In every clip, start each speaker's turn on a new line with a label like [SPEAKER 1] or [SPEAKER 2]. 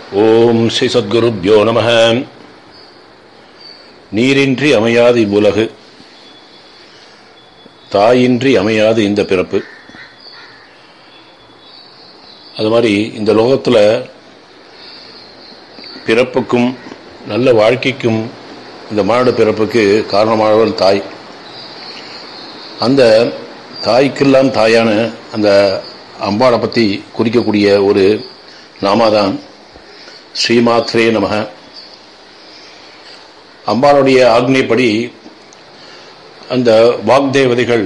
[SPEAKER 1] ஓம் ஸ்ரீ சத்குருப்யோ நம நீரின்றி அமையாது இவ்வுலகு தாயின்றி அமையாது இந்த பிறப்பு அது மாதிரி இந்த லோகத்தில் பிறப்புக்கும் நல்ல வாழ்க்கைக்கும் இந்த மானுட பிறப்புக்கு காரணமானவள் தாய் அந்த தாய்க்கெல்லாம் தாயான அந்த அம்பாளை பற்றி குறிக்கக்கூடிய ஒரு நாமாதான் ஸ்ரீமாத்ரே நமக அம்பாளுடைய ஆக்னைப்படி அந்த வாக்தேவதைகள்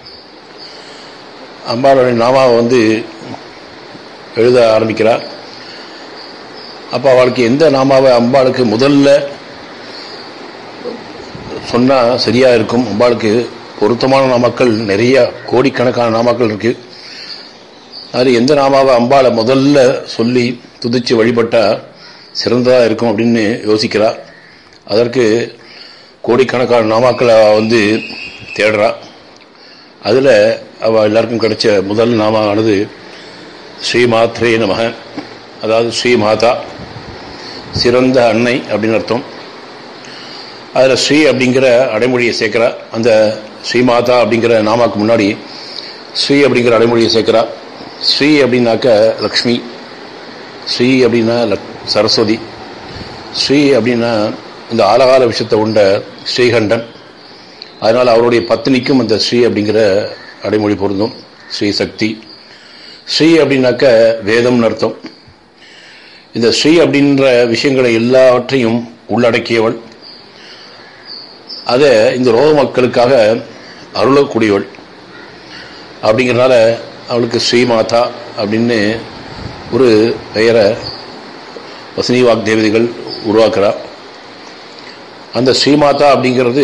[SPEAKER 1] அம்பாளுடைய நாமாவை வந்து எழுத ஆரம்பிக்கிறார் அப்போ அவளுக்கு எந்த நாமாவை அம்பாளுக்கு முதல்ல சொன்னால் சரியாக இருக்கும் அம்பாளுக்கு பொருத்தமான நாமாக்கள் நிறைய கோடிக்கணக்கான நாமாக்கள் இருக்கு அது எந்த நாமாவை அம்பாளை முதல்ல சொல்லி துதிச்சு வழிபட்டா சிறந்ததாக இருக்கும் அப்படின்னு யோசிக்கிறா அதற்கு கோடிக்கணக்கான நாமாக்களை வந்து தேடுறா அதில் அவள் எல்லாருக்கும் கிடைச்ச முதல் நாமானது ஸ்ரீமாத்ரே நமக அதாவது ஸ்ரீமாதா சிறந்த அன்னை அப்படின்னு அர்த்தம் அதில் ஸ்ரீ அப்படிங்கிற அடைமொழியை சேர்க்கிறா அந்த ஸ்ரீமாதா அப்படிங்கிற நாமாக்கு முன்னாடி ஸ்ரீ அப்படிங்கிற அடைமொழியை சேர்க்கிறா ஸ்ரீ அப்படின்னாக்க லக்ஷ்மி ஸ்ரீ அப்படின்னா சரஸ்வதி ஸ்ரீ அப்படின்னா இந்த ஆலகால விஷயத்தை உண்ட ஸ்ரீகண்டன் அதனால் அவருடைய பத்னிக்கும் அந்த ஸ்ரீ அப்படிங்கிற அடைமொழி பொருந்தும் ஸ்ரீ சக்தி ஸ்ரீ அப்படின்னாக்க வேதம்னு அர்த்தம் இந்த ஸ்ரீ அப்படின்ற விஷயங்களை எல்லாவற்றையும் உள்ளடக்கியவள் அதை இந்த ரோக மக்களுக்காக அருளக்கூடியவள் அப்படிங்கிறனால அவளுக்கு ஸ்ரீமாதா அப்படின்னு ஒரு பெயரை வசனி வாக்தேவதைகள் உருவாக்குறார் அந்த ஸ்ரீமாதா அப்படிங்கிறது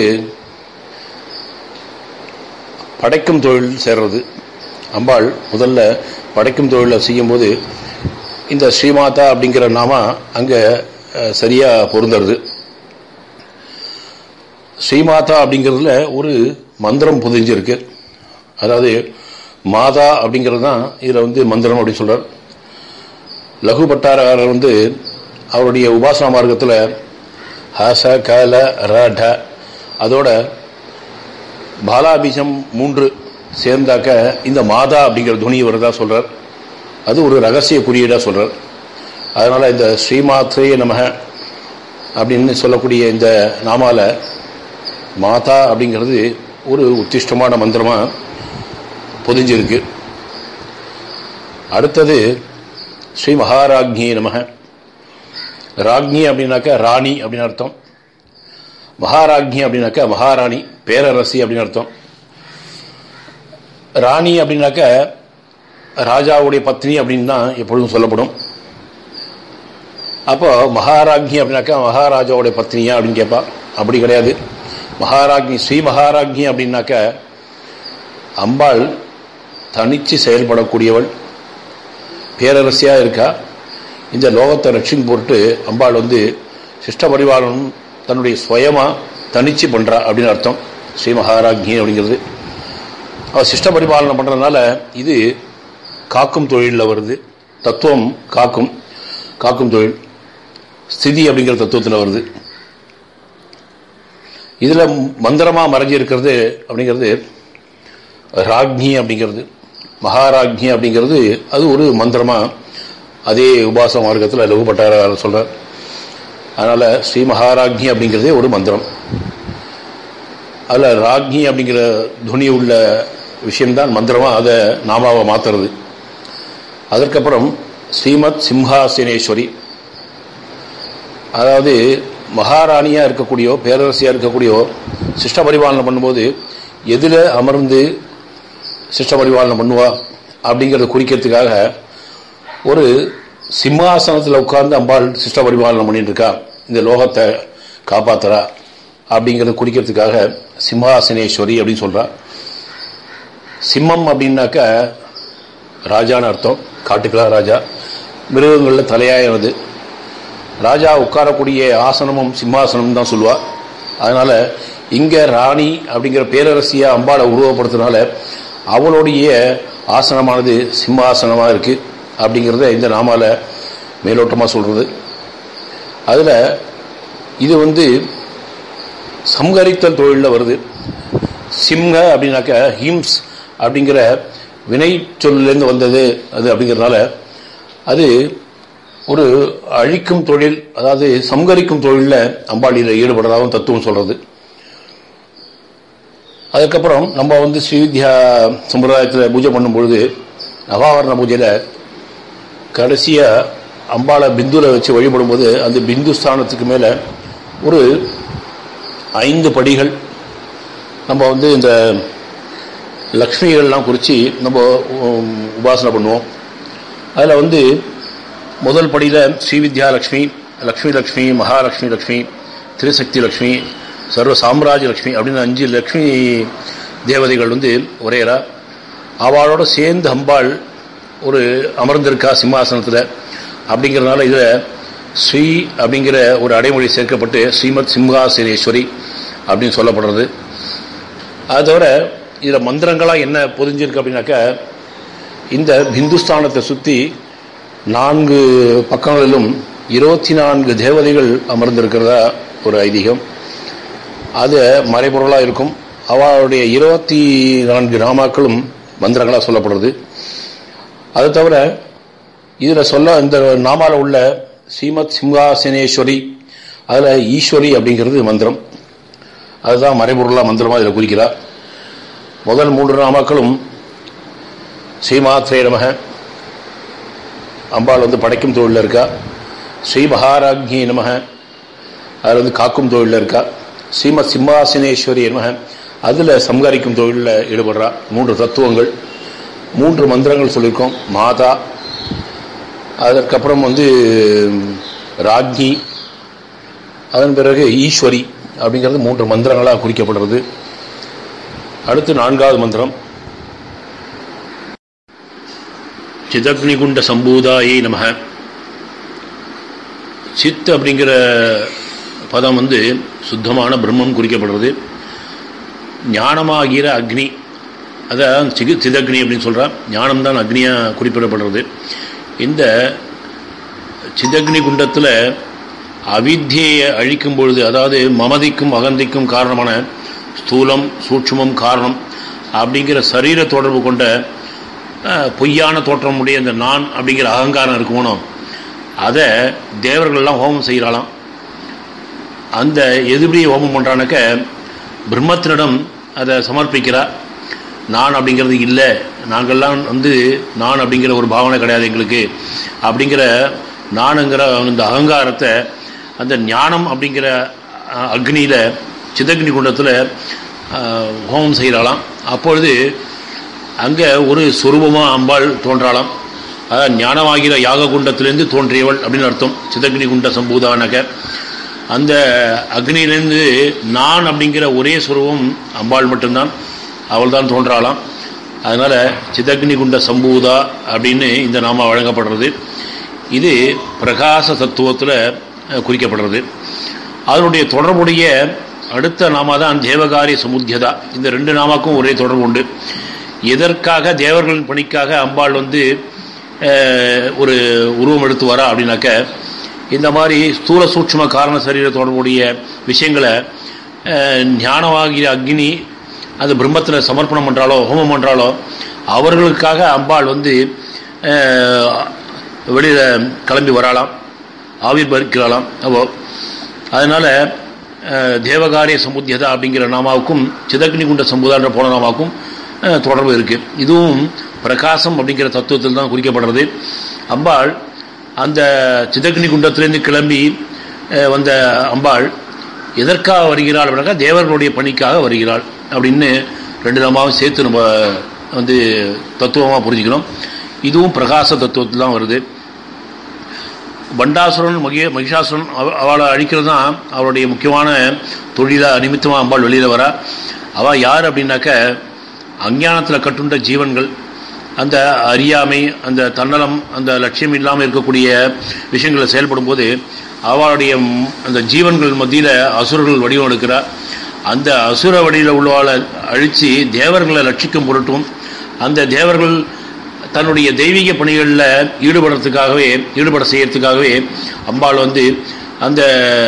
[SPEAKER 1] படைக்கும் தொழில் சேர்றது அம்பாள் முதல்ல படைக்கும் தொழிலை செய்யும்போது இந்த ஸ்ரீமாதா அப்படிங்கிற நாம அங்கே சரியாக பொருந்துறது ஸ்ரீமாதா அப்படிங்கிறதுல ஒரு மந்திரம் புதிஞ்சிருக்கு அதாவது மாதா அப்படிங்கிறது தான் இதில் வந்து மந்திரம் அப்படின்னு சொல்கிறார் லகு பட்டாரர் வந்து அவருடைய உபாசன மார்க்கத்தில் ஹச கல ர ட அதோட பாலாபீஜம் மூன்று சேர்ந்தாக்க இந்த மாதா அப்படிங்கிற துணி வருதா சொல்கிறார் அது ஒரு ரகசிய குறியீடாக சொல்கிறார் அதனால் இந்த ஸ்ரீமாத்ரே நமக அப்படின்னு சொல்லக்கூடிய இந்த நாமால மாதா அப்படிங்கிறது ஒரு உத்திஷ்டமான மந்திரமாக பொதிஞ்சிருக்கு அடுத்தது ஸ்ரீ மகாராஜ்ஞி நமக ராஜ்ஞி அப்படின்னாக்க ராணி அப்படின்னு அர்த்தம் மகாராஜ்ஞி அப்படின்னாக்க மகாராணி பேரரசி அப்படின்னு அர்த்தம் ராணி அப்படின்னாக்க ராஜாவுடைய பத்னி அப்படின்னு தான் எப்பொழுதும் சொல்லப்படும் அப்போ மகாராஜ்ஞி அப்படின்னாக்கா மகாராஜாவுடைய பத்னியா அப்படின்னு கேட்பா அப்படி கிடையாது மகாராஜ்ஞி ஸ்ரீ மகாராஜ்ஞி அப்படின்னாக்க அம்பாள் தனிச்சு செயல்படக்கூடியவள் பேரரசியாக இருக்கா இந்த லோகத்தை ரட்சின் பொருட்டு அம்பாள் வந்து சிஷ்ட பரிவாரம் தன்னுடைய சுயமாக தனிச்சு பண்ணுறா அப்படின்னு அர்த்தம் ஸ்ரீ மகாராஜ்ஞி அப்படிங்கிறது அவள் சிஷ்ட பரிபாலனை பண்ணுறதுனால இது காக்கும் தொழிலில் வருது தத்துவம் காக்கும் காக்கும் தொழில் ஸ்திதி அப்படிங்கிற தத்துவத்தில் வருது இதில் மந்திரமாக மறைஞ்சி இருக்கிறது அப்படிங்கிறது ராக்ஞி அப்படிங்கிறது மகாராஜ்ஞி அப்படிங்கிறது அது ஒரு மந்திரமாக அதே உபாச மார்க்கத்தில் லகுபட்டார சொல்கிறார் அதனால் ஸ்ரீ மகாராஜ்ஞி அப்படிங்கிறதே ஒரு மந்திரம் அதில் ராஜ்ஞி அப்படிங்கிற துணி உள்ள விஷயம்தான் மந்திரமாக அதை நாமாவை மாற்றுறது அதற்கப்புறம் ஸ்ரீமத் சிம்ஹாசனேஸ்வரி அதாவது மகாராணியாக இருக்கக்கூடியோ பேரரசியாக இருக்கக்கூடியோ சிஷ்ட பரிபாலனை பண்ணும்போது எதில் அமர்ந்து சிஷ்ட பரிபாலனை பண்ணுவா அப்படிங்கிறத குறிக்கிறதுக்காக ஒரு சிம்மாசனத்தில் உட்கார்ந்து அம்பாள் சிஷ்ட பரிபாலனை பண்ணிட்டு இருக்கா இந்த லோகத்தை காப்பாத்துறா அப்படிங்கிறத குறிக்கிறதுக்காக சிம்ஹாசனேஸ்வரி அப்படின்னு சொல்றா சிம்மம் அப்படின்னாக்க ராஜான்னு அர்த்தம் காட்டுக்கலா ராஜா மிருகங்களில் தலையாயினது ராஜா உட்காரக்கூடிய ஆசனமும் சிம்மாசனம் தான் சொல்லுவா அதனால இங்க ராணி அப்படிங்கிற பேரரசியா அம்பாளை உருவப்படுத்தினால அவளுடைய ஆசனமானது சிம்மாசனமாக இருக்கு அப்படிங்கிறத இந்த நாமால மேலோட்டமாக சொல்றது அதில் இது வந்து சம்ஹரித்தல் தொழிலில் வருது சிம்ஹ அப்படின்னாக்க ஹிம்ஸ் அப்படிங்கிற வினை சொல்லிலேருந்து வந்தது அது அப்படிங்கிறதுனால அது ஒரு அழிக்கும் தொழில் அதாவது சம்ஹரிக்கும் தொழிலில் அம்பாளியில் ஈடுபடுறதாகவும் தத்துவம் சொல்றது அதுக்கப்புறம் நம்ம வந்து ஸ்ரீவித்யா சம்பிரதாயத்தில் பூஜை பண்ணும் பொழுது நவாவரண பூஜையில் கடைசியாக அம்பாளை பிந்துவில் வச்சு வழிபடும்போது அந்த பிந்து ஸ்தானத்துக்கு மேலே ஒரு ஐந்து படிகள் நம்ம வந்து இந்த லக்ஷ்மிகள்லாம் குறித்து நம்ம உம், உபாசனை பண்ணுவோம் அதில் வந்து முதல் படியில் ஸ்ரீவித்யா லக்ஷ்மி லக்ஷ்மி லக்ஷ்மி மகாலட்சுமி லக்ஷ்மி திரிசக்தி லக்ஷ்மி சர்வ சாம்ராஜ்ய லக்ஷ்மி அப்படின்னு அஞ்சு லக்ஷ்மி தேவதைகள் வந்து ஒரேரா அவளோட சேர்ந்து அம்பாள் ஒரு அமர்ந்திருக்கா சிம்மாசனத்தில் அப்படிங்கிறதுனால இதில் ஸ்ரீ அப்படிங்கிற ஒரு அடைமொழி சேர்க்கப்பட்டு ஸ்ரீமத் சிம்ஹாசனேஸ்வரி அப்படின்னு சொல்லப்படுறது அது தவிர இதில் மந்திரங்களாக என்ன பொதிஞ்சிருக்கு அப்படின்னாக்கா இந்த பிந்துஸ்தானத்தை சுற்றி நான்கு பக்கங்களிலும் இருபத்தி நான்கு தேவதைகள் அமர்ந்திருக்கிறதா ஒரு ஐதீகம் அது மறைபொருளாக இருக்கும் அவளுடைய இருபத்தி நான்கு நாமாக்களும் மந்திரங்களாக சொல்லப்படுறது அது தவிர இதில் சொல்ல இந்த நாமால உள்ள ஸ்ரீமத் சிம்ஹாசனேஸ்வரி அதில் ஈஸ்வரி அப்படிங்கிறது மந்திரம் அதுதான் மறைபொருளாக மந்திரமாக இதில் குறிக்கிறார் முதல் மூன்று நாமாக்களும் ஸ்ரீமாத்ரே நமக அம்பாள் வந்து படைக்கும் தொழிலில் இருக்கா ஸ்ரீ மகாராஜ்ஞி நமக அதில் வந்து காக்கும் தொழிலில் இருக்கா ஸ்ரீமத் சிம்மாசனேஸ்வரி நமக அதில் சம்ஹரிக்கும் தொழிலில் ஈடுபடுறா மூன்று தத்துவங்கள் மூன்று மந்திரங்கள் சொல்லியிருக்கோம் மாதா அதற்கப்புறம் வந்து ராஜ்ஞி அதன் பிறகு ஈஸ்வரி அப்படிங்கிறது மூன்று மந்திரங்களாக குறிக்கப்படுறது அடுத்து நான்காவது மந்திரம் சிதக்னிகுண்ட சம்பூதாயை நமக சித் அப்படிங்கிற பதம் வந்து சுத்தமான பிரம்மம் குறிக்கப்படுறது ஞானமாகிற அக்னி அதான் சிகு சிதக்னி அப்படின்னு சொல்கிறா ஞானம்தான் அக்னியாக குறிப்பிடப்படுறது இந்த சிதக்னி குண்டத்தில் அவித்தியை அழிக்கும் பொழுது அதாவது மமதிக்கும் அகந்திக்கும் காரணமான ஸ்தூலம் சூட்சுமம் காரணம் அப்படிங்கிற சரீர தொடர்பு கொண்ட அஹ், பொய்யான தோற்றம் உடைய இந்த நான் அப்படிங்கிற அகங்காரம் இருக்கணும் அதை தேவர்கள்லாம் ஹோமம் செய்கிறாளாம் அந்த எதிர்படி ஹோமம் பண்ணுறானாக்க பிரம்மத்தினிடம் அதை சமர்ப்பிக்கிறா நான் அப்படிங்கிறது இல்லை நாங்கள்லாம் வந்து நான் அப்படிங்கிற ஒரு பாவனை கிடையாது எங்களுக்கு அப்படிங்கிற நானுங்கிற அந்த அகங்காரத்தை அந்த ஞானம் அப்படிங்கிற அஹ், அக்னியில சிதக்னி குண்டத்தில் ஹோமம் செய்கிறாளாம் அப்பொழுது அங்கே ஒரு சொரூபமாக அம்பாள் தோன்றாளாம் அதாவது ஞானமாகிற யாக குண்டத்திலேருந்து தோன்றியவள் அப்படின்னு அர்த்தம் சிதக்னி குண்ட சம்பூதானக அந்த அக்னியிலேருந்து நான் அப்படிங்கிற ஒரே சுரூபம் அம்பாள் மட்டும்தான் அவள் தான் தோன்றாளாம் அதனால் சிதக்னி குண்ட சம்பூதா அப்படின்னு இந்த நாம வழங்கப்படுறது இது பிரகாச தத்துவத்தில் குறிக்கப்படுறது அதனுடைய தொடர்புடைய அடுத்த நாமா தான் தேவகாரி சமுத்தியதா இந்த ரெண்டு நாமாக்கும் ஒரே தொடர்பு உண்டு எதற்காக தேவர்களின் பணிக்காக அம்பாள் வந்து அஹ், ஒரு உருவம் எடுத்து வரா அப்படின்னாக்க இந்த மாதிரி ஸ்தூல சூட்சும காரண சரீர தொடர்புடைய விஷயங்களை அஹ், ஞானமாகிற அக்னி அந்த பிரம்மத்தில் சமர்ப்பணம் பண்ணுறாலோ ஹோமம் பண்ணுறாலோ அவர்களுக்காக அம்பாள் வந்து வெளியில் கிளம்பி வராலாம் ஆவிர் பறிக்கிறாளாம் அப்போ அதனால் தேவகாரிய சமுத்தியதா அப்படிங்கிற நாமாவுக்கும் சிதக்னி குண்ட சம்புதான்ற போன நாமாவுக்கும் அஹ், தொடர்பு இருக்குது இதுவும் பிரகாசம் அப்படிங்கிற தத்துவத்தில் தான் குறிக்கப்படுறது அம்பாள் அந்த சிதக்னி குண்டத்திலேருந்து கிளம்பி அஹ், வந்த அம்பாள் எதற்காக வருகிறாள் அப்படின்னாக்கா தேவர்களுடைய பணிக்காக வருகிறாள் அப்படின்னு ரெண்டு நாமாவும் சேர்த்து நம்ம வந்து தத்துவமாக புரிஞ்சுக்கணும் இதுவும் பிரகாச தத்துவத்தில் தான் வருது பண்டாசுரன் மகிய மகிஷாசுரன் அவ- அவளை அழிக்கிறது தான் அவளுடைய முக்கியமான தொழிலாக நிமித்தமாக அம்பாள் வெளியில் வரா அவள் யார் அப்படின்னாக்க அஞ்ஞானத்தில் கட்டுண்ட ஜீவன்கள் அந்த அறியாமை அந்த தன்னலம் அந்த லட்சியம் இல்லாமல் இருக்கக்கூடிய விஷயங்களை செயல்படும் போது அவளுடைய ம்- அந்த ஜீவன்கள் மத்தியில் அசுரர்கள் வடிவம் எடுக்கிறார் அந்த அசுர வடிவில் உள்ளவாளை அழித்து தேவர்களை ரட்சிக்கும் பொருட்டும் அந்த தேவர்கள் தன்னுடைய தெய்வீக பணிகளில் ஈடுபடுறதுக்காகவே ஈடுபட செய்யறதுக்காகவே அம்பாள் வந்து அந்த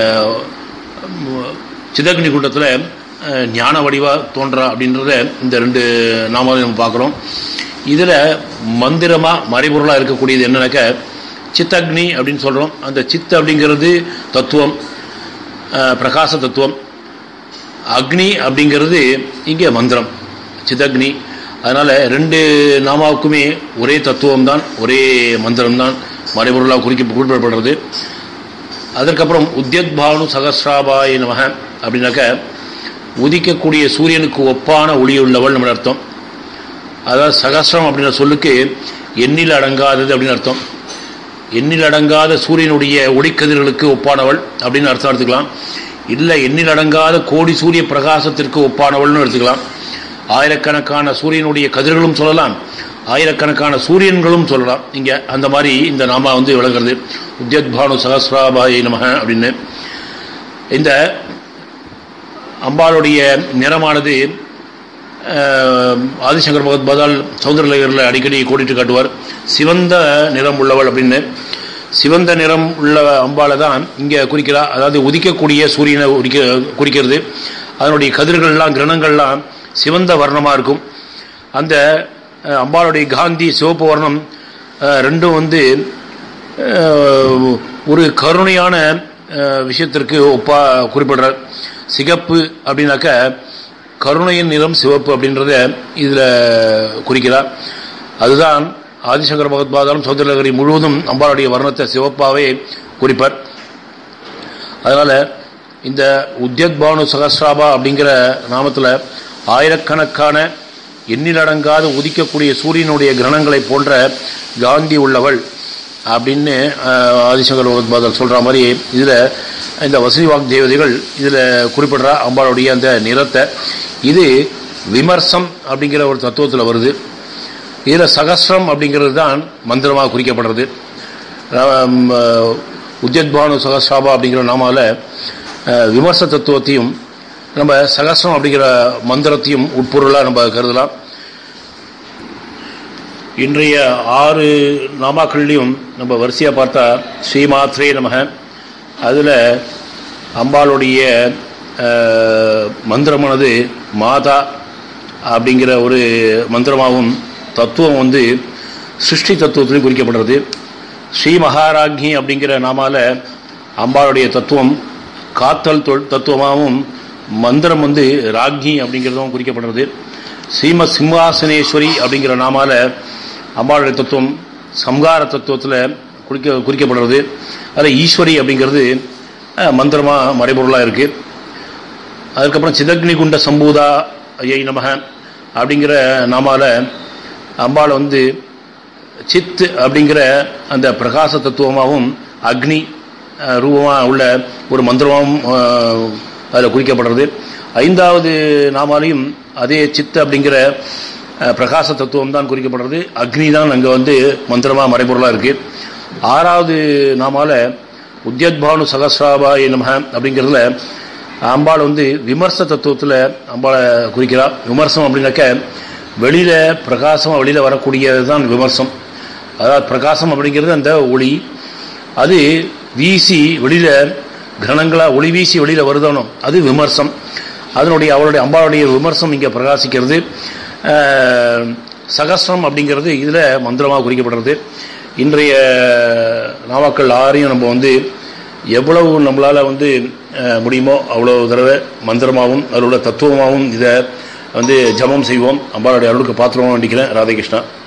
[SPEAKER 1] ம், சிதக்னி குண்டத்தில் ஞான வடிவா தோன்றா அப்படின்றத இந்த ரெண்டு நாமாவையும் நம்ம பார்க்குறோம் இதில் மந்திரமாக மறைபொருளாக இருக்கக்கூடியது என்னன்னாக்க சித்தக்னி அப்படின்னு சொல்கிறோம் அந்த சித் அப்படிங்கிறது தத்துவம் அஹ், பிரகாச தத்துவம் அக்னி அப்படிங்கிறது இங்கே மந்திரம் சிதக்னி அதனால் ரெண்டு நாமாவுக்குமே ஒரே தத்துவம் தான் ஒரே மந்திரம் தான் மறைபொருளாக குறிக்க குறிப்பிடப்படுறது அதற்கப்புறம் உத்யத் பானு சகசிராபாய நமக அப்படின்னாக்க உதிக்கக்கூடிய சூரியனுக்கு ஒப்பான ஒளியுள்ளவள் நம்ம அர்த்தம் அதாவது சகசிரம் அப்படின்ற சொல்லுக்கு எண்ணில் அடங்காதது அப்படின்னு அர்த்தம் எண்ணில் அடங்காத சூரியனுடைய ஒளிக்கதிர்களுக்கு ஒப்பானவள் அப்படின்னு அர்த்தம் எடுத்துக்கலாம் இல்லை எண்ணில் அடங்காத கோடி சூரிய பிரகாசத்திற்கு ஒப்பானவள்னு எடுத்துக்கலாம் ஆயிரக்கணக்கான சூரியனுடைய கதிர்களும் சொல்லலாம் ஆயிரக்கணக்கான சூரியன்களும் சொல்லலாம் இங்கே அந்த மாதிரி இந்த நாமா வந்து விளங்குறது உத்யத் பானு சகசிராபாய நமக அப்படின்னு இந்த அம்பாளுடைய நிறமானது அஹ், ஆதிசங்கர் பகவத்பாதால் சௌந்தரலகரில் அடிக்கடி கோடிட்டு காட்டுவார் சிவந்த நிறம் உள்ளவள் அப்படின்னு சிவந்த நிறம் உள்ள அம்பாளை தான் இங்கே குறிக்கிறா அதாவது உதிக்கக்கூடிய சூரியனை உரிக்க குறிக்கிறது அதனுடைய கதிர்கள்லாம் கிரணங்கள்லாம் சிவந்த வர்ணமாக இருக்கும் அந்த அஹ், அம்பாளுடைய காந்தி சிவப்பு வர்ணம் அஹ், ரெண்டும் வந்து அஹ், ஒரு கருணையான அஹ், விஷயத்திற்கு ஒப்பா குறிப்பிடுறார் சிகப்பு அப்படின்னாக்க கருணையின் நிறம் சிவப்பு அப்படின்றத இதில் குறிக்கிறார் அதுதான் ஆதிசங்கர பகவத்பாதாலும் சௌந்தரலகரி முழுவதும் அம்பாளுடைய வர்ணத்தை சிவப்பாவே குறிப்பார் அதனால் இந்த உத்யத் பானு சகஸ்ராபா அப்படிங்கிற நாமத்தில் ஆயிரக்கணக்கான எண்ணிலடங்காத உதிக்கக்கூடிய சூரியனுடைய கிரணங்களை போன்ற காந்தி உள்ளவள் அப்படின்னு அஹ், ஆதிசங்கர் பகவத்பாதர் சொல்கிற மாதிரி இதில் இந்த வசதி வாக் தேவதைகள் இதில் குறிப்பிடுறா அம்பாளுடைய அந்த நிறத்தை இது விமர்சம் அப்படிங்கிற ஒரு தத்துவத்தில் வருது இதில் சகஸ்ரம் அப்படிங்கிறது தான் மந்திரமாக குறிக்கப்படுறது ஆம், அஹ், உத்யத் பானு சகஸ்ராபா அப்படிங்கிற நாமாவில் அஹ், விமர்ச தத்துவத்தையும் நம்ம சகஸ்ரம் அப்படிங்கிற மந்திரத்தையும் உட்பொருளாக நம்ம கருதலாம் இன்றைய ஆறு நாமாக்கள்லையும் நம்ம வரிசையாக பார்த்தா ஸ்ரீமாத்ரே நமக அதில் அம்பாளுடைய அஹ், மந்திரமானது மாதா அப்படிங்கிற ஒரு மந்திரமாகவும் தத்துவம் வந்து சிருஷ்டி தத்துவத்திலையும் குறிக்கப்படுறது ஸ்ரீ மகாராஜ்ஞி அப்படிங்கிற நாமால அம்பாளுடைய தத்துவம் காத்தல் தொ- தத்துவமாகவும் மந்திரம் வந்து ராக்ஞி அப்படிங்கிறதும் குறிக்கப்படுறது ஸ்ரீம சிம்ஹாசனேஸ்வரி அப்படிங்கிற நாமால அம்பாளுடைய தத்துவம் சம்ஹார தத்துவத்தில் குறிக்க குறிக்கப்படுறது அதில் ஈஸ்வரி அப்படிங்கிறது அஹ், மந்திரமா மறைபொருளாக இருக்குது அதுக்கப்புறம் சிதக்னி குண்ட சம்பூதா ஐயை நமக அப்படிங்கிற நாமால அம்பாள் வந்து சித் அப்படிங்கிற அந்த பிரகாச தத்துவமாகவும் அக்னி ரூபமாக உள்ள ஒரு மந்திரமாகவும் அதில் குறிக்கப்படுறது ஐந்தாவது நாமாலையும் அதே சித் அப்படிங்கிற அஹ், பிரகாச தத்துவம் தான் குறிக்கப்படுறது அக்னி தான் அங்கே வந்து மந்திரமாக மறைபொருளாக இருக்குது ஆறாவது நாமால உத்யத்பானு சகசிராபாய நமக அப்படிங்கிறதுல அம்பாள் வந்து விமர்ச தத்துவத்தில் அம்பாளை குறிக்கிறார் விமர்சம் அப்படின்னாக்க வெளியில பிரகாசமாக வெளியில வரக்கூடியது தான் விமர்சம் அதாவது பிரகாசம் அப்படிங்கிறது அந்த ஒளி அது வீசி வெளியில கிரணங்களா ஒளி வீசி வெளியில வருதானோ அது விமர்சம் அதனுடைய அவளுடைய அம்பாளுடைய விமர்சம் இங்கே பிரகாசிக்கிறது அஹ், சகஸ்ரம் அப்படிங்கிறது இதில் மந்திரமாக குறிக்கப்படுறது இன்றைய நாவாக்கள் ஆறையும் நம்ம வந்து எவ்வளவு நம்மளால் வந்து அஹ், முடியுமோ அவ்வளோ தடவை மந்திரமாகவும் அதோட தத்துவமாகவும் இதை வந்து ஜபம் செய்வோம் அம்பாளுடைய அருளுக்கு பாத்திரமாக வேண்டிக்கிறேன் ராதகிருஷ்ணா